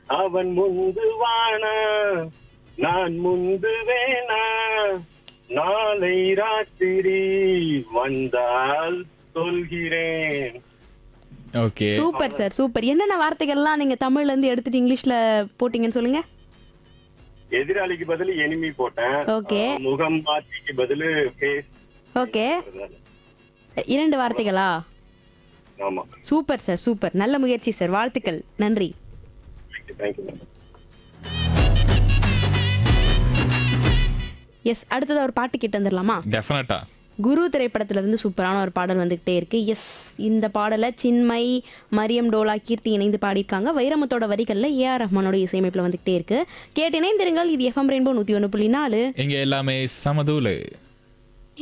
அவன் முந்து வானா நான் முந்து வேணா நாளை ராத்திரி வந்தால் சொல்கிறேன் ஓகே சூப்பர் சார் சூப்பர் என்னென்ன வார்த்தைகள்லாம் நீங்க தமிழ்ல இருந்து எடுத்துட்டு இங்கிலீஷ்ல போட்டீங்கன்னு சொல்லுங்க எதிராளிக்கு பதில் எனிமி போட்டேன் Okay. ஆஹ், முகம் மாற்றிக்கு பதில் ஃபேஸ் ஓகே இரண்டு வார்த்தைகளா ஆமா சூப்பர் சார் சூப்பர் நல்ல முயற்சி சார் வாழ்த்துக்கள் நன்றி தேங்க்யூ எஸ் அடுத்தது ஒரு பாட்டு கேட்டு வந்துடலாமா டெஃபினட்டா குரு திரைப்படத்துல இருந்து சூப்பரான ஒரு பாடல் வந்துகிட்டே இருக்கு எஸ் இந்த பாடலை சின்மை மரியம் டோலா கீர்த்தி இணைந்து பாடியிருக்காங்க வைரமுத்தோட வரிகளில் ஏஆர் ரஹ்மானோட இசையமைப்பில் வந்துகிட்டே இருக்கு கேட்டு இணைந்திருங்கள் இது எஃப்எம் ரெயின்போ நூற்றி ஒன்று புள்ளி நாலு இங்க எல்லாமே சமதூலு